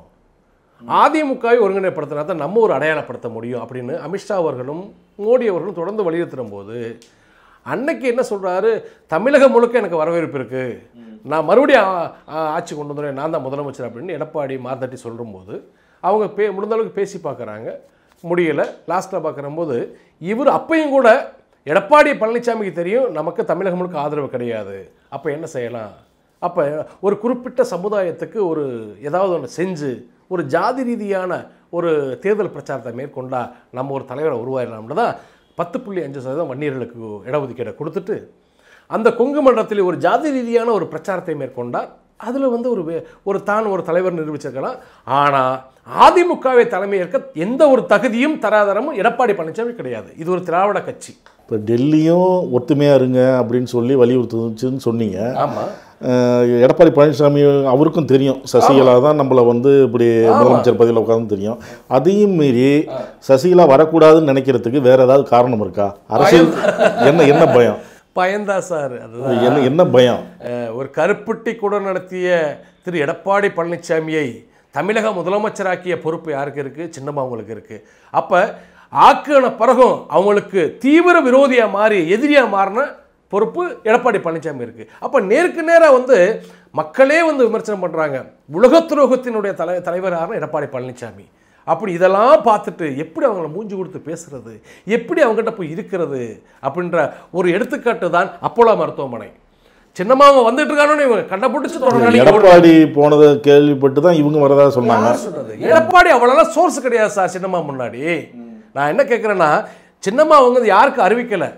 அதிமுகவை ஒருங்கிணைப்படுத்தினா தான் நம்ம ஒரு அடையாளப்படுத்த முடியும் அப்படின்னு அமித்ஷா அவர்களும் மோடி அவர்களும் தொடர்ந்து வலியுறுத்தும் போது அன்னைக்கு என்ன சொல்றாரு தமிழகம் முழுக்க எனக்கு வரவேற்பு இருக்கு நான் மறுபடியும் ஆ- ஆ- ஆட்சி கொண்டு வந்துடுறேன் நான் தான் முதலமைச்சர் அப்படின்னு எடப்பாடி மாத்தட்டி சொல்லும்போது அவங்க பே முடிந்த அளவுக்கு பேசி பார்க்குறாங்க முடியல லாஸ்ட்டில் பார்க்குறம்போது இவர் அப்பையும் கூட எடப்பாடி பழனிசாமிக்கு தெரியும் நமக்கு தமிழகம் முழுக்க ஆதரவு கிடையாது அப்போ என்ன செய்யலாம் அப்போ ஒரு குறிப்பிட்ட சமுதாயத்துக்கு ஒரு ஏதாவது ஒன்று செஞ்சு ஒரு ஜாதி ரீதியான ஒரு தேர்தல் பிரச்சாரத்தை மேற்கொண்டா நம்ம ஒரு தலைவரை உருவாயிடலாம்னு தான் பத்து புள்ளி அஞ்சு சதவீதம் வன்னியர்களுக்கு இடஒதுக்கீடை கொடுத்துட்டு அந்த கொங்கு மண்டலத்தில் ஒரு ஜாதி ரீதியான ஒரு பிரச்சாரத்தை மேற்கொண்டார் அதில் வந்து ஒரு வே- ஒரு தான் ஒரு தலைவர் நிரூபிச்சிருக்கலாம் ஆனால் அதிமுகவை தலைமை ஏற்க எந்த ஒரு தகுதியும் தராதரமும் எடப்பாடி பழனிசாமி கிடையாது இது ஒரு திராவிட கட்சி இப்போ டெல்லியும் ஒத்துமையாக இருங்க அப்படின்னு சொல்லி வலியுறுத்துச்சுன்னு சொன்னீங்க ஆமாம் அஹ் எடப்பாடி பழனிசாமி அவருக்கும் தெரியும் சசிகலா தான் நம்மளை வந்து இப்படி முதலமைச்சர் பதவியில் உட்காந்து தெரியும் அதையும் மீறி சசிகலா வரக்கூடாதுன்னு நினைக்கிறதுக்கு வேற ஏதாவது காரணம் இருக்கா அரசியல் என்ன என்ன பயம் பயந்தா சார் அதுதான் என்ன என்ன பயம் அஹ், ஒரு கருப்பட்டி கூட நடத்திய திரு எடப்பாடி பழனிசாமியை தமிழக முதலமைச்சராக்கிய பொறுப்பு யாருக்கு இருக்குது சின்னம்மா அவங்களுக்கு இருக்குது அப்போ ஆக்கின பிறகும் அவங்களுக்கு தீவிர விரோதியாக மாறி எதிரியாக மாறின பொறுப்பு எடப்பாடி பழனிசாமி இருக்குது அப்போ நேருக்கு நேராக வந்து மக்களே வந்து விமர்சனம் பண்ணுறாங்க உலக துரோகத்தினுடைய தலை தலைவர் யாருன்னா எடப்பாடி பழனிசாமி அப்படி இதெல்லாம் பார்த்துட்டு எப்படி அவங்கள மூஞ்சி கொடுத்து பேசுறது எப்படி அவங்ககிட்ட போய் இருக்கிறது அப்படின்ற ஒரு எடுத்துக்காட்டு தான் அப்போலோ மருத்துவமனை சின்னம்மா அவங்க வந்துட்டு இருக்கானு இவங்க கண்ட பிடிச்சி தொடர்ந்து எடப்பாடி போனதை கேள்விப்பட்டு தான் இவங்க வரதா சொன்னாங்க யார் சொன்னது எடப்பாடி அவ்வளோலாம் சோர்ஸ் கிடையாது சார் சின்னம்மா முன்னாடி நான் என்ன கேட்குறேன்னா சின்னம்மா அவங்க வந்து யாருக்கு அறிவிக்கலை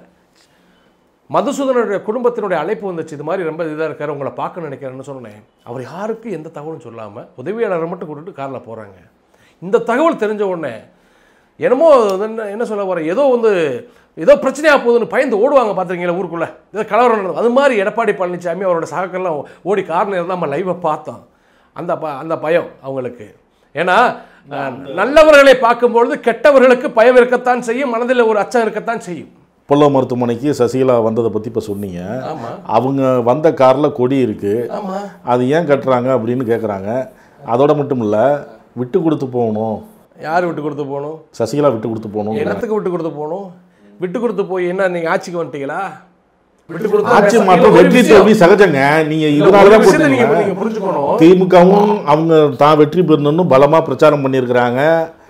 மதுசூதனுடைய குடும்பத்தினுடைய அழைப்பு வந்துச்சு இது மாதிரி ரொம்ப இதாக இருக்காரு உங்களை பார்க்க நினைக்கிறேன்னு சொன்னேன் அவர் யாருக்கும் எந்த தகவலும் சொல்லாமல் உதவியாளரை மட்டும் கூட்டிட்டு காரில் போகிறாங்க இந்த தகவல் தெரிஞ்ச உடனே என்னமோ அது என்ன என்ன சொல்ல வர ஏதோ வந்து ஏதோ பிரச்சனையாக போகுதுன்னு பயந்து ஓடுவாங்க பார்த்துருக்கீங்களா ஊருக்குள்ளே ஏதோ கலவரம் நடந்தது அது மாதிரி எடப்பாடி பழனிசாமி அவரோட சகாக்கள்லாம் ஓடி காரணம் இருந்தால் நம்ம லைவை பார்த்தோம் அந்த ப அந்த பயம் அவங்களுக்கு ஏன்னா அஹ், நல்லவர்களை பார்க்கும்பொழுது கெட்டவர்களுக்கு பயம் இருக்கத்தான் செய்யும் மனதில் ஒரு அச்சம் இருக்கத்தான் செய்யும் அப்பல்லோ மருத்துவமனைக்கு சசிகலா வந்ததை பற்றி இப்போ சொன்னீங்க ஆமாம் அவங்க வந்த காரில் கொடி இருக்குது ஆமாம் அது ஏன் கட்டுறாங்க அப்படின்னு கேட்குறாங்க அதோட மட்டும் இல்லை விட்டு கொடுத்து போகணும் யார் விட்டு கொடுத்து போகணும் சசிகலா விட்டு கொடுத்து போகணும் இடத்துக்கு விட்டு கொடுத்து போகணும் விட்டு கொடுத்து போய் என்ன நீங்கள் ஆட்சிக்கு வந்துட்டீங்களா விட்டு கொடுத்து ஆட்சி பேச- மாற்றம் ஒரு வெற்றி விஷயம். தோல்வி சகஜங்க நீங்க ஒரு இதனால தான் விஷயத்தை நீங்க போட்டீங்க நீங்க புரிஞ்சுக்கணும் திமுகவும் அவங்க தான் வெற்றி பெறணும்னு பலமா பிரச்சாரம் பண்ணியிருக்கிறாங்க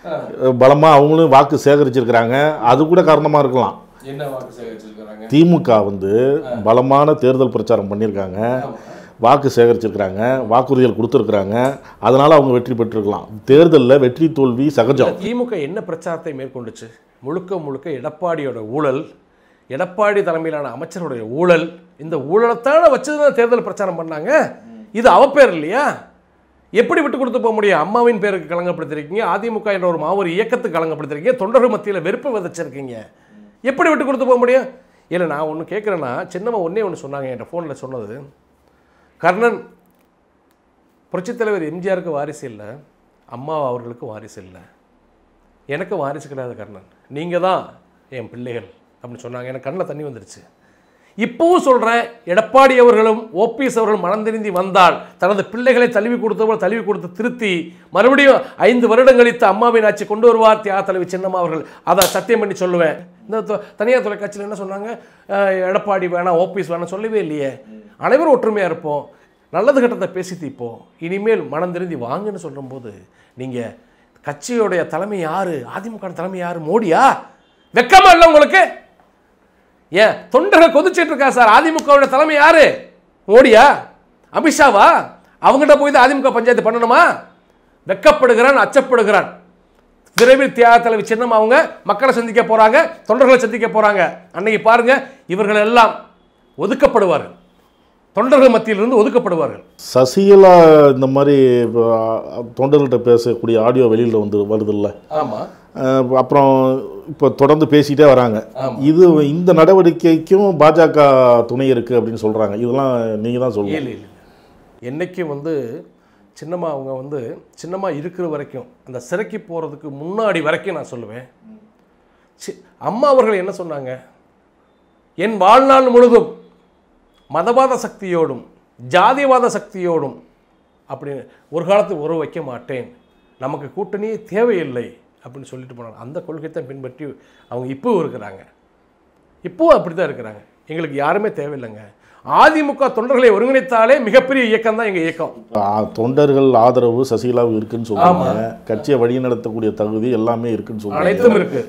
பலமா அவங்களும் வாக்கு சேகரிச்சிருக்கிறாங்க அது கூட காரணமா இருக்கலாம் என்ன வாக்கு சேகரிச்சிருக்காங்க திமுக வந்து பலமான தேர்தல் பிரச்சாரம் பண்ணியிருக்காங்க வாக்கு சேகரிச்சிருக்கிறாங்க வாக்குறுதிகள் கொடுத்துருக்குறாங்க அதனால அவங்க வெற்றி பெற்றிருக்கலாம் தேர்தலில் வெற்றி தோல்வி சகஜம் திமுக என்ன பிரச்சாரத்தை மேற்கொண்டுச்சு முழுக்க முழுக்க எடப்பாடியோட ஊழல் எடப்பாடி தலைமையிலான அமைச்சருடைய ஊழல் இந்த ஊழலைத்தானே வச்சு தான் தேர்தல் பிரச்சாரம் பண்ணாங்க இது அவ பேர் இல்லையா எப்படி விட்டு கொடுத்து போக முடியும் அம்மாவின் பேருக்கு களங்கப்படுத்திருக்கீங்க அதிமுக என்ற ஒரு மாவட்ட இயக்கத்துக்கு களங்கப்படுத்திருக்கீங்க தொண்டர்கள் மத்தியில் வெறுப்பு விதைச்சிருக்கீங்க எப்படி விட்டு கொடுத்து போக முடியும் இல்லை நான் ஒன்று கேட்குறேன்னா சின்னம்மா ஒன்றே ஒன்று சொன்னாங்க என்கிட்ட ஃபோனில் சொன்னது கர்ணன் புரட்சித் தலைவர் எம்ஜிஆருக்கு வாரிசு இல்லை அம்மா அவர்களுக்கு வாரிசு இல்லை எனக்கு வாரிசு கிடையாது கர்ணன் நீங்கள் தான் என் பிள்ளைகள் அப்படின்னு சொன்னாங்க எனக்கு கண்ணில் தண்ணி வந்துருச்சு இப்போவும் சொல்கிறேன் எடப்பாடி அவர்களும் ஓபிஎஸ் அவர்களும் மனம் திருந்தி வந்தால் தனது பிள்ளைகளை தழுவி கொடுத்தவர்கள் தழுவி கொடுத்து திருத்தி மறுபடியும் ஐந்து வருடம் கழித்து அம்மாவின் ஆட்சி கொண்டு வருவார் தியாக தலைவி சின்னம்மா அவர்கள் அதை சத்தியம் பண்ணி சொல்லுவேன் இந்த தொ- தனியார் தொலைக்காட்சியில் என்ன சொன்னாங்க அஹ், எடப்பாடி வேணாம் ஓபிஎஸ் வேணாம் சொல்லவே இல்லையே அனைவரும் ஒற்றுமையாக இருப்போம் நல்லது கட்டத்தை பேசி தீப்போம் இனிமேல் மனம் திருந்தி வாங்கன்னு சொல்லும்போது நீங்கள் கட்சியோடைய தலைமை யாரு அதிமுக தலைமை யாரு மோடியா வெக்கமா இல்லை உங்களுக்கு ஏன் தொண்டர்கள் கொதிச்சிட்டு இருக்கா சார் அதிமுகவோட தலைமை யாரு மோடியா அமித்ஷாவா அவங்ககிட்ட போய் தான் அதிமுக பஞ்சாயத்து பண்ணணுமா வெக்கப்படுகிறான் அச்சப்படுகிறான் விரைவில் தியாக தலைவி சின்னம் அவங்க மக்களை சந்திக்க போறாங்க தொண்டர்களை சந்திக்க போறாங்க அன்னைக்கு பாருங்க இவர்கள் எல்லாம் ஒதுக்கப்படுவார்கள் தொண்டர்கள் மத்தியிலிருந்து ஒதுக்கப்படுவார்கள் சசிகலா இந்த மாதிரி இப்போ, தொண்டர்கள்ட்ட பேசக்கூடிய ஆடியோ வெளியில் வந்து வருதுல்ல ஆமா அஹ் அப்புறம் இப்போ தொடர்ந்து பேசிட்டே வராங்க இது இந்த நடவடிக்கைக்கும் பாஜக துணை இருக்கு அப்படின்னு சொல்றாங்க இதெல்லாம் நீங்க தான் சொல்லணும் இல்லை இல்லை என்னைக்கு வந்து சின்னம்மா அவங்க வந்து சின்னம்மா இருக்கிற வரைக்கும் அந்த சிறைக்கு போகிறதுக்கு முன்னாடி வரைக்கும் நான் சொல்லுவேன் சி அம்மா அவர்கள் என்ன சொன்னாங்க என் வாழ்நாள் முழுதும் மதவாத சக்தியோடும் ஜாதிவாத சக்தியோடும் அப்படின்னு ஒரு காலத்தில் உறவு வைக்க மாட்டேன் நமக்கு கூட்டணியே தேவையில்லை அப்படின்னு சொல்லிட்டு போனாங்க அந்த கொள்கை தான் பின்பற்றி அவங்க இப்போவும் இருக்கிறாங்க இப்போவும் அப்படி தான் இருக்கிறாங்க எங்களுக்கு யாருமே தேவையில்லைங்க அதிமுக தொண்டர்களை ஒருங்கிணைத்தாலே மிகப்பெரிய இயக்கம் தான் எங்கள் இயக்கம் ஆ, தொண்டர்கள் ஆதரவு சசிகலாவுக்கு இருக்குன்னு சொல்றாங்க கட்சியை வழிநடத்தக்கூடிய தகுதி எல்லாமே இருக்குன்னு சொல்றாங்க அனைத்தும் இருக்கு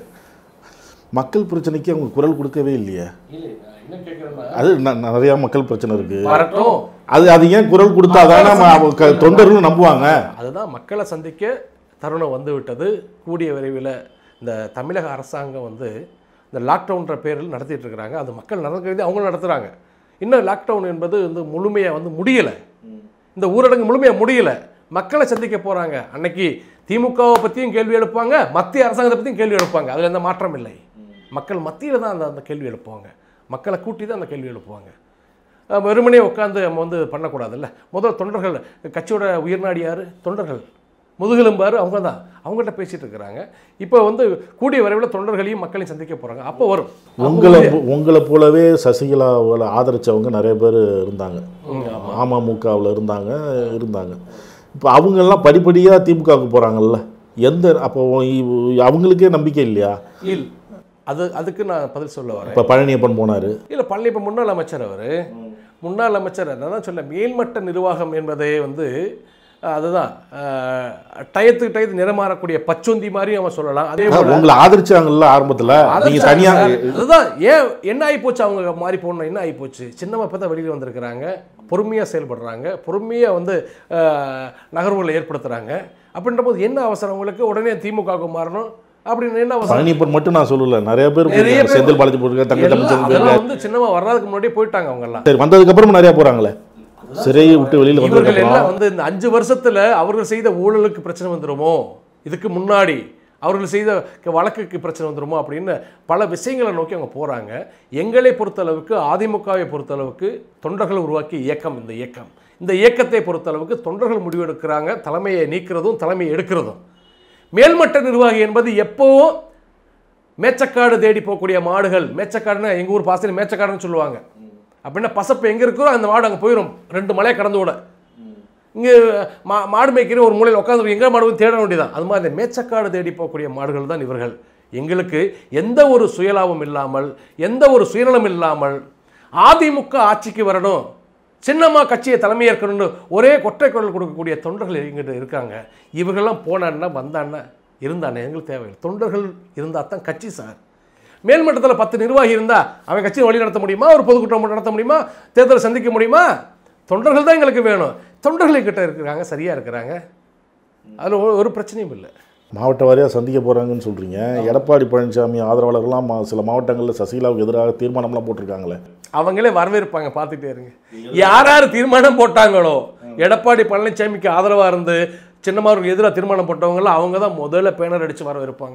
மக்கள் பிரச்சனைக்கு அவங்க குரல் கொடுக்கவே இல்லையே இல்லை என்ன கேட்குறேன்னா அது ந- நிறைய மக்கள் பிரச்சனை இருக்கு வரட்டும் அது அது ஏன் குரல் கொடுத்தாதானே நம்ம அவங்க க- தொண்டர்களும் நம்புவாங்க அதுதான் மக்களை சந்திக்க தருணம் வந்து விட்டது கூடிய விரைவில் இந்த தமிழக அரசாங்கம் வந்து இந்த லாக்டவுன்ற பேரில் நடத்திட்டு இருக்கிறாங்க அது மக்கள் நடக்கிறது அவங்களும் நடத்துகிறாங்க இன்னும் லாக்டவுன் என்பது வந்து முழுமையாக வந்து முடியலை இந்த ஊரடங்கு முழுமையாக முடியலை மக்களை சந்திக்க போகிறாங்க அன்னைக்கு திமுகவை பற்றியும் கேள்வி எழுப்பாங்க மத்திய அரசாங்கத்தை பற்றியும் கேள்வி எழுப்பாங்க அதில் எந்த மாற்றம் இல்லை மக்கள் மத்தியில் தான் அந்த அந்த கேள்வி எழுப்புவாங்க மக்களை கூட்டி தான் அந்த கேள்வி எழுப்புவாங்க அஹ் வெறுமனே உட்காந்து நம்ம வந்து பண்ணக்கூடாதுல்ல முதல் தொண்டர்கள் கட்சியோட உயிர்நாடி யார் தொண்டர்கள் முதுகெலும்பாரு அவங்க தான் அவங்கள்ட்ட பேசிட்டு இருக்கிறாங்க இப்போ வந்து கூடிய விரைவில் தொண்டர்களையும் மக்களையும் சந்திக்க போகிறாங்க அப்போ வரும் உங்களை உங்களை போலவே சசிகலாவில் ஆதரிச்சவங்க நிறைய பேர் இருந்தாங்க அமமுகவில் இருந்தாங்க இருந்தாங்க இப்போ அவங்கெல்லாம் படிப்படியாக திமுகவுக்கு போகிறாங்கல்ல எந்த அப்போ இ- அவங்களுக்கே நம்பிக்கை இல்லையா இல் அது அதுக்கு நான் பதில் சொல்ல வரேன் இப்போ பழனியப்பன் போனார் இல்லை பழனி இப்போ முன்னாள் அமைச்சர் அவர் முன்னாள் அமைச்சர் நான் தான் சொல்ல மேல்மட்ட நிர்வாகம் என்பதே வந்து அஹ், அதுதான் அஹ், டயத்துக்கு டயத்து நிறமாறக்கூடிய பச்சொந்தி மாதிரி அவன் சொல்லலாம் அதே போல உங்களை ஆதரிச்சாங்கல்ல ஆரம்பத்தில் நீங்கள் தனியாக அதுதான் ஏன் என்ன ஆகி போச்சு அவங்க மாறி போகணும் என்ன ஆகி போச்சு சின்னம்மா இப்போ தான் வெளியில் வந்திருக்கிறாங்க பொறுமையாக செயல்படுறாங்க பொறுமையாக வந்து அஹ், நகர்வுகளை ஏற்படுத்துகிறாங்க அப்படின்ற போது என்ன அவசரம் உங்களுக்கு உடனே திமுகவுக்கு மாறணும் அப்படின்னு என்ன அவசரம் பழனியப்பன் மட்டும் நான் சொல்லல நிறைய பேர் நிறைய போயிருக்காங்க. பேர் செந்தில் பாலாஜி போயிருக்காங்க தங்க எல்லாம் தமிழ்ச்செல்வன் அதெல்லாம் போயிருக்காங்க வந்து சின்னம்மா வர்றதுக்கு முன்னாடியே போயிட்டாங்க அவங்க எல்லாம் சரி வந்ததுக்கு அப்புறம் நிறைய போறாங்களே சிறையை விட்டு வெளியில இவர்கள் வந்ததுக்கு எல்லாம் அப்புறம் வந்து இந்த அஞ்சு வருஷத்துல அவர்கள் செய்த ஊழலுக்கு பிரச்சனை வந்துருமோ இதுக்கு முன்னாடி அவர்கள் செய்த க- வழக்குக்கு பிரச்சனை வந்துருமோ அப்படின்னு பல விஷயங்களை நோக்கி அவங்க போறாங்க எங்களை பொறுத்தளவுக்கு அதிமுகவை பொறுத்தளவுக்கு தொண்டர்கள் உருவாக்கிய இயக்கம் இந்த இயக்கம் இந்த இயக்கத்தை பொறுத்தளவுக்கு தொண்டர்கள் முடிவெடுக்கிறாங்க தலைமையை நீக்கிறதும் தலைமையை எடுக்கிறதும் மேல்மட்ட நிர்வாகி என்பது எப்போவும் மேச்சக்காடு தேடி போகக்கூடிய மாடுகள் மேச்சக்காடுன்னா எங்கள் ஊர் பாசத்தில் மேச்சக்காடுன்னு சொல்லுவாங்க அப்படின்னா பசப்பு எங்கே இருக்கோ அந்த மாடு அங்கே போயிடும் ரெண்டு மலையை கடந்து விட இங்கே மா மாடு மேய்க்கிற ஒரு மூலையில் உட்காந்து எங்கே மாடு போய் தேட வேண்டியதான் அது மாதிரி இந்த மேச்சக்காடு தேடி போகக்கூடிய மாடுகள் தான் இவர்கள் எங்களுக்கு எந்த ஒரு சுயலாபம் இல்லாமல் எந்த ஒரு சுயநலம் இல்லாமல் அதிமுக ஆட்சிக்கு வரணும் சின்னம்மா கட்சியை தலைமையேற்கணும்னு ஒரே கொற்றை குரல் கொடுக்கக்கூடிய தொண்டர்கள் எங்கிட்ட இருக்காங்க இவர்கள்லாம் போனான்னா வந்தான்னா இருந்தானே எங்களுக்கு தேவையில்லை தொண்டர்கள் இருந்தால் தான் கட்சி சார் மேல்மட்டத்தில் பத்து நிர்வாகி இருந்தால் அவன் கட்சியை வழி நடத்த முடியுமா ஒரு பொதுக்கூட்டம் நடத்த முடியுமா தேர்தலை சந்திக்க முடியுமா தொண்டர்கள் தான் எங்களுக்கு வேணும் தொண்டர்கள் கிட்ட இருக்கிறாங்க சரியாக இருக்கிறாங்க அதில் ஒரு- ஒரு பிரச்சனையும் இல்லை மாவட்ட வாரியாக சந்திக்க போறாங்கன்னு சொல்றீங்க எடப்பாடி பழனிசாமி ஆதரவாளர்கள்லாம் மா- சில மாவட்டங்களில் சசிகலாவுக்கு எதிராக தீர்மானம்லாம் போட்டிருக்காங்களே அவங்களே வரவேற்பாங்க பார்த்துட்டே இருங்க யார் யார் தீர்மானம் போட்டாங்களோ எடப்பாடி பழனிசாமிக்கு ஆதரவாக இருந்து சின்னமாருக்கு எதிராக தீர்மானம் போட்டவங்களாம் அவங்க தான் முதல்ல பேனர் அடித்து வரவேற்பாங்க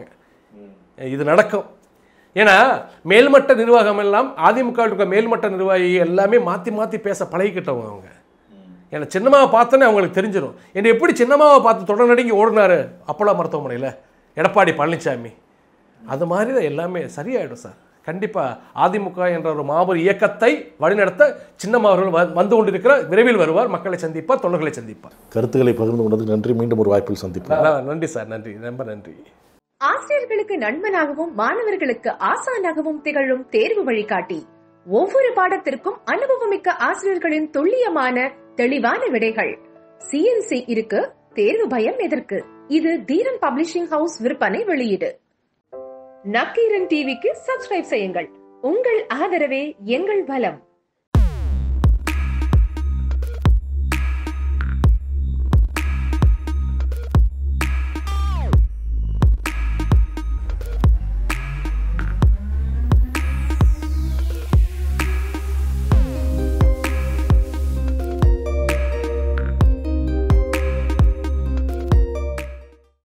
இது நடக்கும் ஏன்னா மேல்மட்ட நிர்வாகம் எல்லாம் அதிமுக வில் இருக்க மேல்மட்ட நிர்வாகி எல்லாமே மாற்றி மாற்றி பேச பழகிக்கிட்டவங்க அவங்க ஏன்னா சின்னம்மாவை பார்த்தோன்னே அவங்களுக்கு தெரிஞ்சிடும் என்னை எப்படி சின்னம்மாவை பார்த்து தொடர் நடுங்கி ஓடினாரு அப்போலோ மருத்துவமனையில் எடப்பாடி பழனிசாமி அது மாதிரி தான் எல்லாமே சரியாயிடும் சார் கண்டிப்பாக அதிமுக என்ற ஒரு மாபெரும் இயக்கத்தை வழிநடத்த சின்னம்மா அவர்கள் வ- வந்து கொண்டிருக்கிற விரைவில் வருவார் மக்களை சந்திப்பார் தொண்டர்களை சந்திப்பார் கருத்துக்களை பகிர்ந்து கொண்டதுக்கு நன்றி மீண்டும் ஒரு வாய்ப்பில் சந்திப்போம் ந- நன்றி சார் நன்றி ரொம்ப நன்றி ஆசிரியர்களுக்கு நண்பனாகவும் மாணவர்களுக்கு ஆசானாகவும் திகழும் தேர்வு வழிகாட்டி ஒவ்வொரு பாடத்திற்கும் அனுபவமிக்க ஆசிரியர்களின் துல்லியமான தெளிவான விடைகள் சிஎன்சி இருக்கு தேர்வு பயம் எதற்கு இது தீரன் பப்ளிஷிங் ஹவுஸ் விற்பனை வெளியீடு நக்கீரன் டிவிக்கு சப்ஸ்கிரைப் செய்யுங்கள் உங்கள் ஆதரவே எங்கள் பலம்